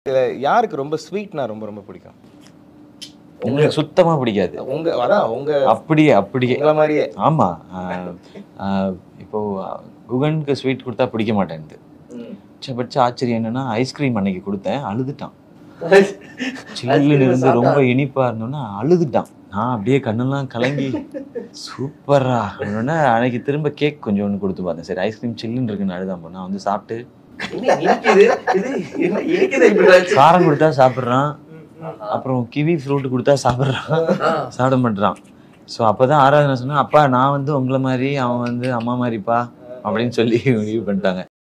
இதுல யாருக்கு ரொம்ப ஸ்வீட்னா ரொம்ப ரொம்ப பிடிக்கும் உங்களுக்கு சுத்தமா பிடிக்காது உங்க அதான் உங்க அப்படியே அப்படியே உங்களை மாதிரியே ஆமா ஆஹ், ஆஹ், இப்போ குகனுக்கு ஸ்வீட் கொடுத்தா பிடிக்க மாட்டேன்து பட்ச ஆச்சரியம் என்னன்னா ஐஸ்கிரீம் அன்னைக்கு கொடுத்தேன் அழுதுட்டான் சில்லுன்னு இருந்து ரொம்ப இனிப்பா இருந்தோன்னா அழுதுட்டான் நான் அப்படியே கண்ணெல்லாம் கலங்கி சூப்பரா அப்படின்னா அன்னைக்கு திரும்ப கேக் கொஞ்சம் ஒன்று கொடுத்து பார்த்தேன் சரி ஐஸ்கிரீம் சில்லுன்னு இருக்குன்னு அழுதான் நான் வந்து சாப்பிட்டு என்ன இனிக்குது? இது என்ன இனிக்குது இப்படி? காரம் கொடுத்தா சாப்பிட்றான் அப்புறம் கிவி ஃப்ரூட் கொடுத்தா சாப்பிட்றான் ஆ. சாப்பிட மாட்டேறான் ஸோ அப்பதான் ஆராதனை சொன்னா அப்பா நான் வந்து உங்களை மாதிரி அவன் வந்து அம்மா மாதிரிப்பா அப்படின்னு சொல்லி முடிவு பண்ணிட்டாங்க